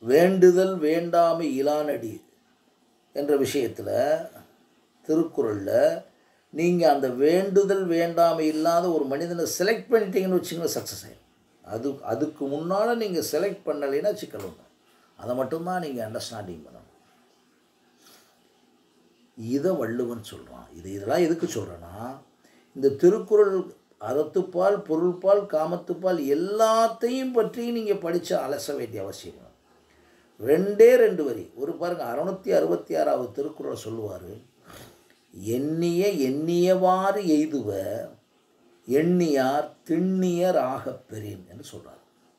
வேண்டுதல் வேண்டாமை இலானடி என்ற விஷயத்தில் திருக்குறளில் நீங்கள் அந்த வேண்டுதல் வேண்டாமை இல்லாத ஒரு மனிதனை செலக்ட் பண்ணிட்டீங்கன்னு வச்சுங்களேன் சக்ஸஸ் ஆகிடும் அது அதுக்கு முன்னால் நீங்கள் செலக்ட் பண்ணலைன்னா சிக்கல் ஒன்று அதை மட்டும்தான் நீங்கள் அண்டர்ஸ்டாண்டிங் பண்ணணும் இதை வள்ளுவன் சொல்கிறான் இது இதெல்லாம் எதுக்கு சொல்கிறேன்னா இந்த திருக்குறள் அறத்துப்பால் பொருள்பால் காமத்துப்பால் எல்லாத்தையும் பற்றி நீங்கள் படித்து அலச வேண்டிய அவசியம் இல்லை. ரெண்டே ரெண்டு வரி ஒரு பாருங்க அறுநூத்தி அறுபத்தி ஆறாவது திருக்குறள் சொல்லுவார் எண்ணிய எண்ணியவாறு எய்துவ எண்ணியார் திண்ணியர் ஆகப் பெறின் என்று சொல்கிறார்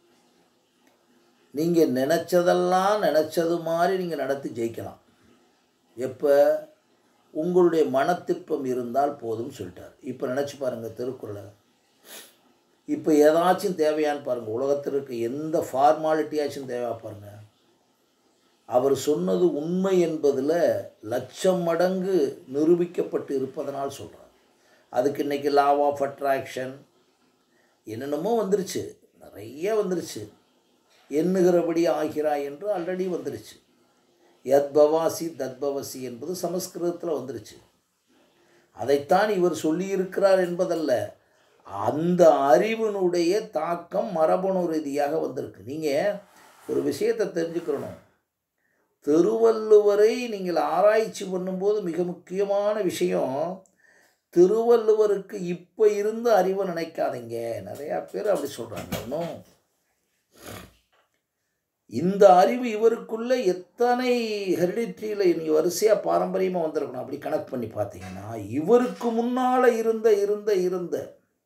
நீங்கள் நினச்சதெல்லாம் நினச்சது மாதிரி நீங்கள் நடத்தி ஜெயிக்கலாம் எப்போ உங்களுடைய மனத்திற்பம் இருந்தால் போதும் சொல்லிட்டார் இப்போ நினச்சி பாருங்கள் திருக்குறளை இப்போ ஏதாச்சும் தேவையான்னு பாருங்கள் உலகத்தில் இருக்க எந்த ஃபார்மாலிட்டியாச்சும் தேவையா பாருங்கள் அவர் சொன்னது உண்மை என்பதில் லட்சம் மடங்கு நிரூபிக்கப்பட்டு இருப்பதனால் சொல்கிறார் அதுக்கு இன்றைக்கி லாவ் ஆஃப் அட்ராக்ஷன் என்னென்னமோ வந்துருச்சு நிறைய வந்துருச்சு எண்ணுகிறபடி ஆகிறாய் என்று ஆல்ரெடி வந்துருச்சு யத்பவாசி தத்பவசி என்பது சமஸ்கிருதத்தில் வந்துருச்சு அதைத்தான் இவர் சொல்லியிருக்கிறார் என்பதல்ல அந்த அறிவினுடைய தாக்கம் மரபணு ரீதியாக வந்திருக்கு நீங்கள் ஒரு விஷயத்தை தெரிஞ்சுக்கிறணும் திருவள்ளுவரை நீங்கள் ஆராய்ச்சி பண்ணும்போது மிக முக்கியமான விஷயம் திருவள்ளுவருக்கு இப்போ இருந்த அறிவை நினைக்காதீங்க நிறையா பேர் அப்படி சொல்கிறாங்க இன்னும் இந்த அறிவு இவருக்குள்ள எத்தனை ஹெரிடிட்ரியில் நீங்கள் வரிசையாக பாரம்பரியமாக வந்திருக்கணும் அப்படி கணக்கு பண்ணி பார்த்தீங்கன்னா இவருக்கு முன்னால் இருந்த இருந்த இருந்த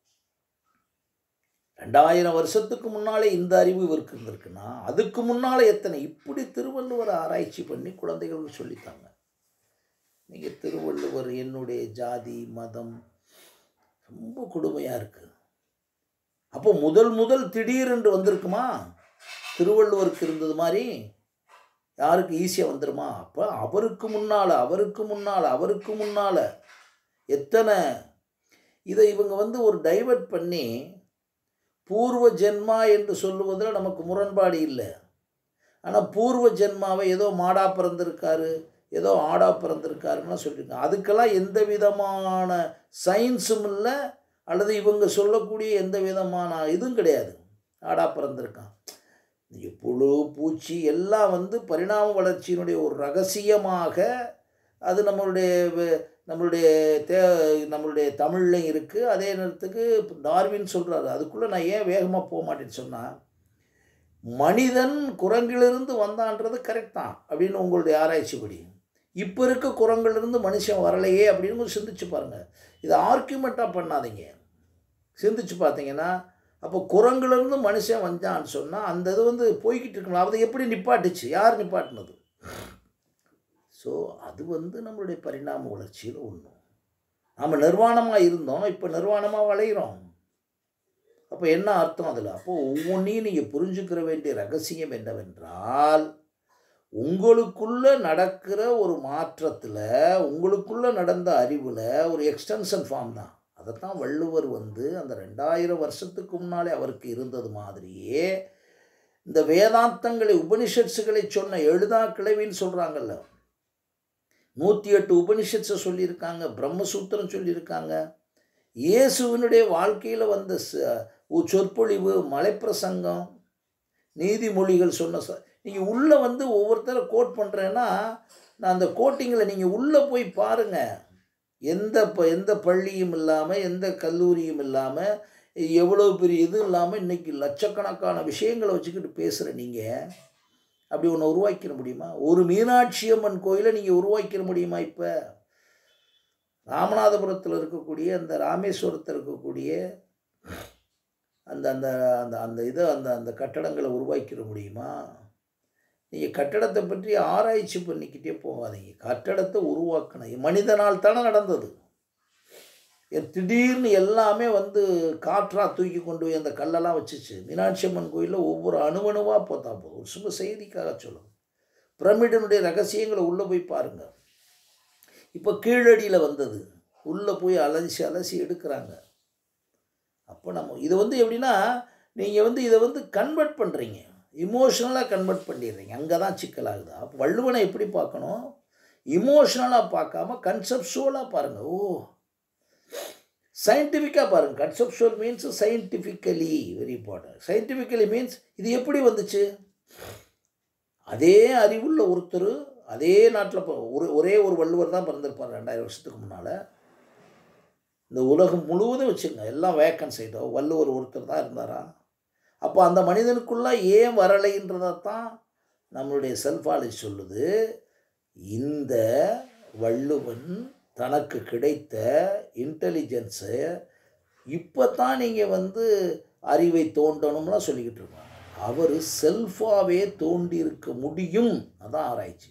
ரெண்டாயிரம் வருஷத்துக்கு முன்னாலே இந்த அறிவு இவருக்கு இருந்திருக்குன்னா அதுக்கு முன்னால் எத்தனை இப்படி திருவள்ளுவர் ஆராய்ச்சி பண்ணி குழந்தைகளுக்கு சொல்லித்தாங்க நீங்கள் திருவள்ளுவர் என்னுடைய ஜாதி மதம் ரொம்ப கொடுமையாக இருக்குது அப்போ முதல் முதல் திடீரென்று வந்திருக்குமா திருவள்ளுவருக்கு இருந்தது மாதிரி யாருக்கு ஈஸியாக வந்துருமா அப்போ அவருக்கு முன்னால் அவருக்கு முன்னால் அவருக்கு முன்னால் எத்தனை இதை இவங்க வந்து ஒரு டைவர்ட் பண்ணி பூர்வ ஜென்மா என்று சொல்லுவதில் நமக்கு முரண்பாடு இல்லை ஆனால் பூர்வ ஜென்மாவை ஏதோ மாடா பிறந்திருக்காரு ஏதோ ஆடா பிறந்திருக்காருன்னு சொல்லியிருக்காங்க அதுக்கெல்லாம் எந்த விதமான சயின்ஸும் இல்லை அல்லது இவங்க சொல்லக்கூடிய எந்த விதமான இதுவும் கிடையாது ஆடா பிறந்திருக்கான் இங்கே புழு பூச்சி எல்லாம் வந்து பரிணாம வளர்ச்சியினுடைய ஒரு ரகசியமாக அது நம்மளுடைய வ- நம்மளுடைய தே நம்மளுடைய தமிழ்லையும் இருக்குது அதே நேரத்துக்கு டார்வின் சொல்கிறாரு அதுக்குள்ளே நான் ஏன் வேகமாக போக மாட்டேன்னு சொன்னால் மனிதன் குரங்கிலிருந்து வந்தான்றது கரெக்ட் தான் அப்படின்னு உங்களுடைய ஆராய்ச்சிப்படி இப்போ இருக்க குரங்கிலிருந்து மனுஷன் வரலையே அப்படின்னு கொஞ்சம் சிந்திச்சு பாருங்கள் இதை ஆர்கியூமெண்ட்டாக பண்ணாதீங்க சிந்திச்சு பார்த்தீங்கன்னா அப்போ குரங்குலேருந்து மனுஷன் வந்தான்னு சொன்னால் அந்த இது வந்து போய்கிட்டு இருக்கணும் அதை எப்படி நிப்பாட்டுச்சு யார் நிப்பாட்டினது ஸோ அது வந்து நம்மளுடைய பரிணாம வளர்ச்சியில் ஒன்று நாம் நிர்வாணமாக இருந்தோம் இப்போ நிர்வாணமாக வளைகிறோம் அப்போ என்ன அர்த்தம் அதில் அப்போ ஒவ்வொன்றையும் நீங்கள் புரிஞ்சுக்கிற வேண்டிய ரகசியம் என்னவென்றால் உங்களுக்குள்ள நடக்கிற ஒரு மாற்றத்தில் உங்களுக்குள்ள நடந்த அறிவில் ஒரு எக்ஸ்டென்ஷன் ஃபார்ம் தான் அதைத்தான் வள்ளுவர் வந்து அந்த ரெண்டாயிரம் வருஷத்துக்கு முன்னாலே அவருக்கு இருந்தது மாதிரியே இந்த வேதாந்தங்களை உபனிஷத்ஸுகளை சொன்ன எழுதா கிளவின்னு சொல்கிறாங்கல்ல நூற்றி எட்டு உபனிஷத்ஸை சொல்லியிருக்காங்க பிரம்மசூத்திரம் சொல்லியிருக்காங்க இயேசுவினுடைய வாழ்க்கையில் வந்த ச- ஒரு சொற்பொழிவு மலைப்பிரசங்கம் நீதிமொழிகள் சொன்ன ச நீங்கள் உள்ளே வந்து ஒவ்வொருத்தரை கோட் பண்ணுறேன்னா நான் அந்த கோட்டிங்கில் நீங்கள் உள்ளே போய் பாருங்கள் எந்த ப எந்த பள்ளியும் இல்லாமல் எந்த கல்லூரியும் இல்லாமல் எவ்வளோ பெரிய இது இல்லாமல் இன்றைக்கி லட்சக்கணக்கான விஷயங்களை வச்சுக்கிட்டு பேசுகிற நீங்கள் அப்படி ஒன்று உருவாக்கிட முடியுமா ஒரு மீனாட்சி அம்மன் கோயிலை நீங்கள் உருவாக்கிட முடியுமா இப்போ ராமநாதபுரத்தில் இருக்கக்கூடிய அந்த ராமேஸ்வரத்தில் இருக்கக்கூடிய அந்த அந்த அந்த அந்த இதை அந்த அந்த கட்டடங்களை உருவாக்கிட முடியுமா நீங்கள் கட்டடத்தை பற்றி ஆராய்ச்சி பண்ணிக்கிட்டே போகாதீங்க கட்டடத்தை உருவாக்கணும் மனிதனால் தானே நடந்தது எ- திடீர்னு எல்லாமே வந்து காற்றா தூக்கி கொண்டு போய் அந்த கல்லெல்லாம் வச்சுச்சு மீனாட்சி அம்மன் கோயிலில் ஒவ்வொரு அணுவணுவாக பார்த்தா போதும் ஒரு சும்மா செய்திக்காக சொல்லும் பிரமிடனுடைய ரகசியங்களை உள்ளே போய் பாருங்கள் இப்போ கீழடியில் வந்தது உள்ளே போய் அலசி அலசி எடுக்கிறாங்க அப்போ நம்ம இது வந்து எப்படின்னா நீங்கள் வந்து இதை வந்து கன்வெர்ட் பண்ணுறீங்க இமோஷனலாக கன்வெர்ட் பண்ணிடுறீங்க அங்கே தான் சிக்கலாகுது அப்போ வள்ளுவனை எப்படி பார்க்கணும் இமோஷனலாக பார்க்காம கன்செப்சுவலாக பாருங்கள் ஓ சயின்டிஃபிக்காக பாருங்கள் conceptual means scientifically very important scientifically means இது எப்படி வந்துச்சு அதே அறிவுள்ள ஒருத்தர் அதே நாட்டில் ஒரு ஒரே ஒரு வள்ளுவர் தான் பிறந்திருப்பார் ரெண்டாயிரம் வருஷத்துக்கு முன்னால் இந்த உலகம் முழுவதும் வச்சுருங்க எல்லாம் வேக்கன்ஸ் ஆகிட்டோம் வள்ளுவர் ஒருத்தர் தான் இருந்தாரா அப்போ அந்த மனிதனுக்குள்ளே ஏன் வரலைன்றதை தான் நம்மளுடைய செல்ஃபாலஜி சொல்லுது இந்த வள்ளுவன் தனக்கு கிடைத்த இன்டெலிஜென்ஸை இப்போ தான் நீங்கள் வந்து அறிவை தோண்டணும்லாம் சொல்லிக்கிட்டு இருக்கோம் அவர் செல்ஃபாகவே தோண்டி இருக்க முடியும் அதான் ஆராய்ச்சி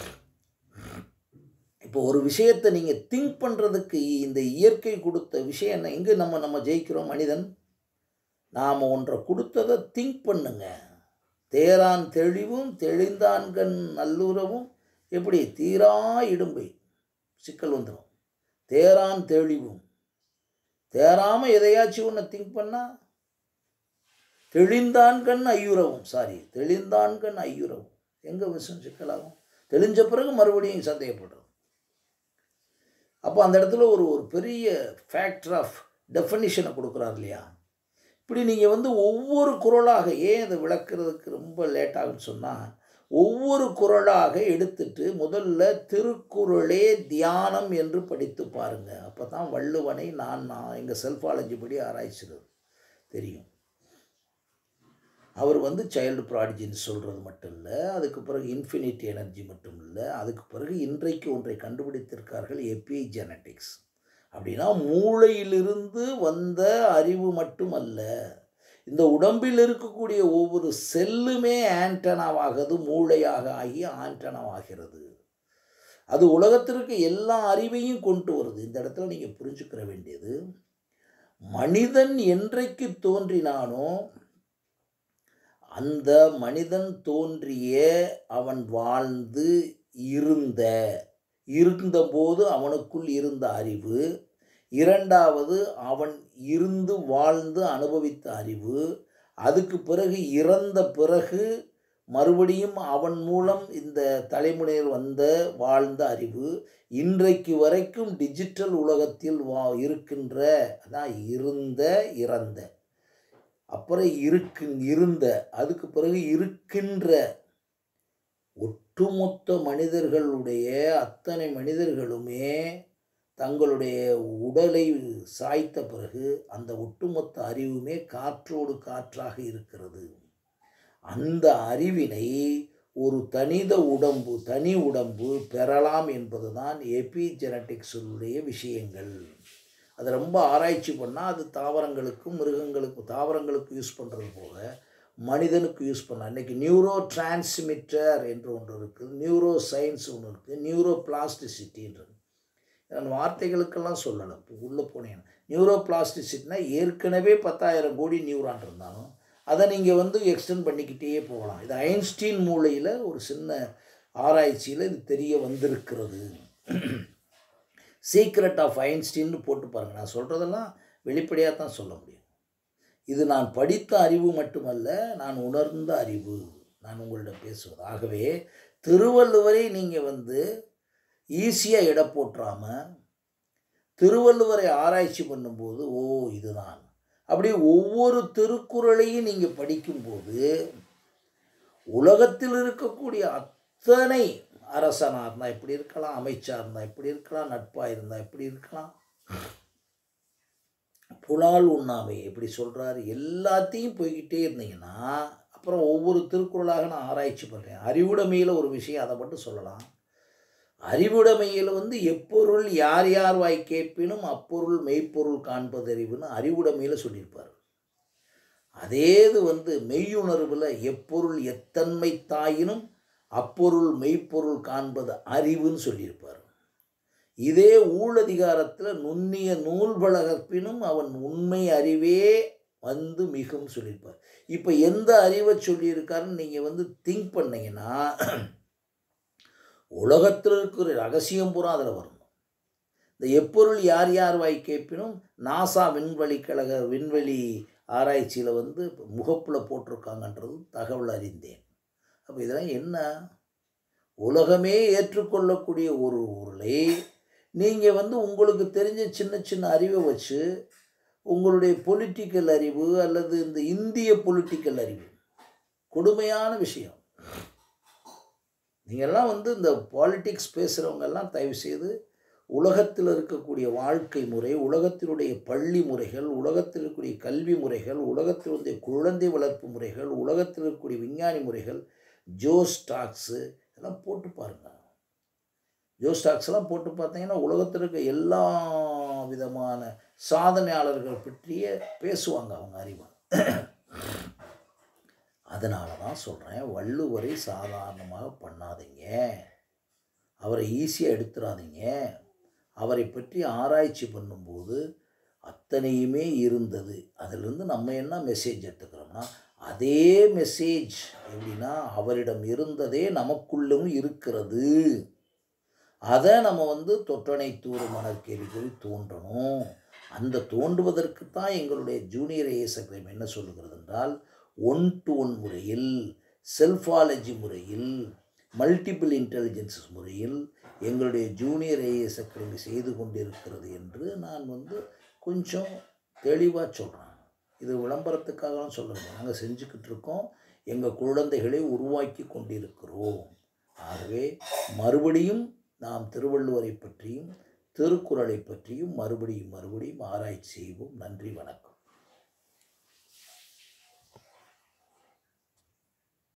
இப்போ ஒரு விஷயத்தை நீங்கள் திங்க் பண்ணுறதுக்கு இந்த இயற்கை கொடுத்த விஷயம் என்ன எங்கே நம்ம நம்ம ஜெயிக்கிறோம் மனிதன் நாம் ஒன்றை கொடுத்ததை திங்க் பண்ணுங்க தேரான் தெளிவும் தெளிந்தான்கண் நல்லுறவும் எப்படி தீரா இடும்பை சிக்கல் வந்துடும் தேரான் தெளிவும் தேராமல் எதையாச்சும் ஒன்று திங்க் பண்ணால் தெளிந்தான் கண் ஐயுறவும் சாரி தெளிந்தான் கண் ஐயுறவும் எங்கே விஷயம் சிக்கலாகும் தெளிஞ்ச பிறகு மறுபடியும் சந்தேகப்படுறோம் அப்போ அந்த இடத்துல ஒரு ஒரு பெரிய ஃபேக்டர் ஆஃப் டெஃபனிஷனை கொடுக்குறார் இல்லையா இப்படி நீங்கள் வந்து ஒவ்வொரு குரலாக ஏன் இதை விளக்குறதுக்கு ரொம்ப லேட் ஆகுன்னு சொன்னால் ஒவ்வொரு குரலாக எடுத்துட்டு முதல்ல திருக்குறளே தியானம் என்று படித்து பாருங்கள் அப்போ தான் வள்ளுவனை நான் நான் எங்கள் செல்ஃபாலஜி படி ஆராய்ச்சிறது தெரியும் அவர் வந்து சைல்டு ப்ராடிஜின்னு சொல்கிறது மட்டும் இல்லை அதுக்கு பிறகு இன்ஃபினிட்டி எனர்ஜி மட்டும் இல்லை அதுக்கு பிறகு இன்றைக்கு ஒன்றை கண்டுபிடித்திருக்கார்கள் எபி ஜெனட்டிக்ஸ் அப்படின்னா மூளையிலிருந்து வந்த அறிவு மட்டுமல்ல இந்த உடம்பில் இருக்கக்கூடிய ஒவ்வொரு செல்லுமே ஆண்டனாவாகிறது மூளையாக ஆகி ஆண்டனாவாகிறது அது உலகத்திற்கு எல்லா அறிவையும் கொண்டு வருது இந்த இடத்துல நீங்கள் புரிஞ்சுக்கிற வேண்டியது மனிதன் என்றைக்கு தோன்றினானோ அந்த மனிதன் தோன்றிய அவன் வாழ்ந்து இருந்த இருந்தபோது அவனுக்குள் இருந்த அறிவு இரண்டாவது அவன் இருந்து வாழ்ந்து அனுபவித்த அறிவு அதுக்கு பிறகு இறந்த பிறகு மறுபடியும் அவன் மூலம் இந்த தலைமுறையில் வந்த வாழ்ந்த அறிவு இன்றைக்கு வரைக்கும் டிஜிட்டல் உலகத்தில் வா இருக்கின்ற அதான் இருந்த இறந்த அப்புறம் இருக்கு இருந்த அதுக்கு பிறகு இருக்கின்ற ஒட்டுமொத்த மனிதர்களுடைய அத்தனை மனிதர்களுமே தங்களுடைய உடலை சாய்த்த பிறகு அந்த ஒட்டுமொத்த அறிவுமே காற்றோடு காற்றாக இருக்கிறது அந்த அறிவினை ஒரு தனித உடம்பு தனி உடம்பு பெறலாம் என்பதுதான் எபிஜெனட்டிக்ஸுடைய விஷயங்கள் அது ரொம்ப ஆராய்ச்சி பண்ணால் அது தாவரங்களுக்கும் மிருகங்களுக்கும் தாவரங்களுக்கு யூஸ் பண்ணுறது போக மனிதனுக்கு யூஸ் பண்ணலாம் இன்றைக்கி நியூரோ டிரான்ஸ்மிட்டர் என்று ஒன்று இருக்குது நியூரோ சயின்ஸ் ஒன்று இருக்குது நியூரோ பிளாஸ்டிசிட்டின்றது நான் வார்த்தைகளுக்கெல்லாம் சொல்லலை இப்போ உள்ளே போனேன் நியூரோ பிளாஸ்டிசிட்டினா ஏற்கனவே பத்தாயிரம் கோடி நியூரான் இருந்தாலும் அதை நீங்கள் வந்து எக்ஸ்டெண்ட் பண்ணிக்கிட்டே போகலாம் இது ஐன்ஸ்டீன் மூளையில் ஒரு சின்ன ஆராய்ச்சியில் இது தெரிய வந்திருக்கிறது சீக்ரெட் ஆஃப் ஐன்ஸ்டீன்னு போட்டு பாருங்கள் நான் சொல்கிறதெல்லாம் வெளிப்படையாக தான் சொல்ல முடியும் இது நான் படித்த அறிவு மட்டுமல்ல நான் உணர்ந்த அறிவு நான் உங்களிடம் பேசுவது ஆகவே திருவள்ளுவரை நீங்கள் வந்து ஈஸியாக எடை போட்டுறாமல் திருவள்ளுவரை ஆராய்ச்சி பண்ணும்போது ஓ இதுதான் அப்படி ஒவ்வொரு திருக்குறளையும் நீங்கள் படிக்கும்போது உலகத்தில் இருக்கக்கூடிய அத்தனை அரசனாக இருந்தால் இப்படி இருக்கலாம் அமைச்சராக இருந்தால் இப்படி இருக்கலாம் நட்பாக இருந்தால் இப்படி இருக்கலாம் புலால் உண்ணாமை எப்படி சொல்கிறாரு எல்லாத்தையும் போய்கிட்டே இருந்தீங்கன்னா அப்புறம் ஒவ்வொரு திருக்குறளாக நான் ஆராய்ச்சி பண்ணுறேன் அறிவுடைமையில் ஒரு விஷயம் அதை மட்டும் சொல்லலாம் அறிவுடைமையில் வந்து எப்பொருள் யார் யார் வாய் கேட்பினும் அப்பொருள் மெய்ப்பொருள் காண்பதறிவுன்னு அறிவுடைமையில் சொல்லியிருப்பார் அதே இது வந்து மெய்யுணர்வில் எப்பொருள் எத்தன்மை தாயினும் அப்பொருள் மெய்ப்பொருள் காண்பது அறிவுன்னு சொல்லியிருப்பார் இதே ஊழதிகாரத்தில் நுண்ணிய நூல் பலகற்பினும் அவன் உண்மை அறிவே வந்து மிகும் சொல்லியிருப்பார் இப்போ எந்த அறிவை சொல்லியிருக்காருன்னு நீங்கள் வந்து திங்க் பண்ணீங்கன்னா உலகத்தில் இருக்கிற ரகசியம் பூரா அதில் வரணும் இந்த எப்பொருள் யார் யார் வாய் கேட்பினும் நாசா விண்வெளி கழக விண்வெளி ஆராய்ச்சியில் வந்து முகப்பில் போட்டிருக்காங்கன்றது தகவல் அறிந்தேன் அப்போ இதெல்லாம் என்ன உலகமே ஏற்றுக்கொள்ளக்கூடிய ஒரு ஊரில் நீங்கள் வந்து உங்களுக்கு தெரிஞ்ச சின்ன சின்ன அறிவை வச்சு உங்களுடைய பொலிட்டிக்கல் அறிவு அல்லது இந்த இந்திய பொலிட்டிக்கல் அறிவு கொடுமையான விஷயம் நீங்கள்லாம் வந்து இந்த பாலிட்டிக்ஸ் பேசுகிறவங்கெல்லாம் தயவு செய்து உலகத்தில் இருக்கக்கூடிய வாழ்க்கை முறை உலகத்தினுடைய பள்ளி முறைகள் உலகத்தில் இருக்கக்கூடிய கல்வி முறைகள் உலகத்தினுடைய குழந்தை வளர்ப்பு முறைகள் உலகத்தில் இருக்கக்கூடிய விஞ்ஞானி முறைகள் ஜோ ஸ்டாக்ஸு இதெல்லாம் போட்டு பாருங்கள் ஜோ ஸ்டாக்ஸ்லாம் போட்டு பார்த்தீங்கன்னா உலகத்தில் இருக்க எல்லா விதமான சாதனையாளர்கள் பற்றிய பேசுவாங்க அவங்க அறிவை அதனால தான் சொல்கிறேன் வள்ளுவரை சாதாரணமாக பண்ணாதீங்க அவரை ஈஸியாக எடுத்துடாதீங்க அவரை பற்றி ஆராய்ச்சி பண்ணும்போது அத்தனையுமே இருந்தது அதிலிருந்து நம்ம என்ன மெசேஜ் எடுத்துக்கிறோம்னா அதே மெசேஜ் எப்படின்னா அவரிடம் இருந்ததே நமக்குள்ளும் இருக்கிறது அதை நம்ம வந்து தொட்டனை தூறு மணற்கேள்விகள் தோன்றணும் அந்த தோன்றுவதற்கு தான் எங்களுடைய ஜூனியர் ஏஎஸ் அகாடமி என்ன சொல்லுகிறது என்றால் ஒன் டு ஒன் முறையில் செல்ஃபாலஜி முறையில் மல்டிபிள் இன்டெலிஜென்சஸ் முறையில் எங்களுடைய ஜூனியர் ஏஎஸ் அகாடமி செய்து கொண்டிருக்கிறது என்று நான் வந்து கொஞ்சம் தெளிவாக சொல்கிறேன் இது விளம்பரத்துக்காகவும் சொல்லணும் நாங்கள் செஞ்சுக்கிட்டு இருக்கோம் எங்கள் குழந்தைகளை உருவாக்கி கொண்டிருக்கிறோம் ஆகவே மறுபடியும் நாம் திருவள்ளுவரை பற்றியும் திருக்குறளை பற்றியும் மறுபடியும் மறுபடியும் ஆராய்ச்சி செய்வோம் நன்றி வணக்கம்